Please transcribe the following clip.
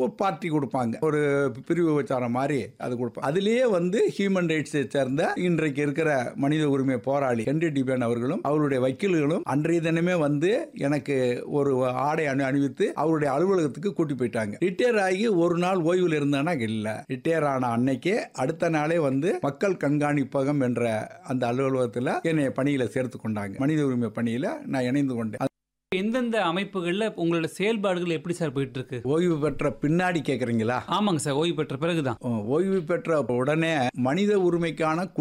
ஒரு பார்ட்டி கொடுப்பாங்க ஒரு பிரிவு விசாரம் மாதிரி அது கொடுப்பாங்க அதுலேயே வந்து ஹியூமன் ரைட்ஸை சேர்ந்த இன்றைக்கு இருக்கிற மனித உரிமை போராளி ஹென்ரி டிபேன் அவர்களும் அவருடைய வக்கீல்களும் அன்றைய தினமே வந்து எனக்கு ஒரு ஆடை அணி அணிவித்து அவருடைய அலுவலகத்துக்கு கூட்டி போயிட்டாங்க ரிட்டையர் ஆகி ஒரு நாள் ஓய்வில் இருந்தானா இல்ல ரிட்டையர் ஆன அன்னைக்கே அடுத்த நாளே வந்து மக்கள் கண்காணிப்பகம் என்ற அந்த அலுவலகத்தில் என்னை பணியில சேர்த்து கொண்டாங்க மனித உரிமை பணியில நான் இணைந்து கொண்டேன் எந்தெந்த அமைப்புகள்ல உங்களோட செயல்பாடுகள் எப்படி சார் போயிட்டு இருக்கு ஓய்வு பெற்ற பின்னாடி கேக்குறீங்களா ஆமாங்க சார் ஓய்வு பெற்ற பிறகுதான் ஓய்வு பெற்ற உடனே மனித உரிமைக்கான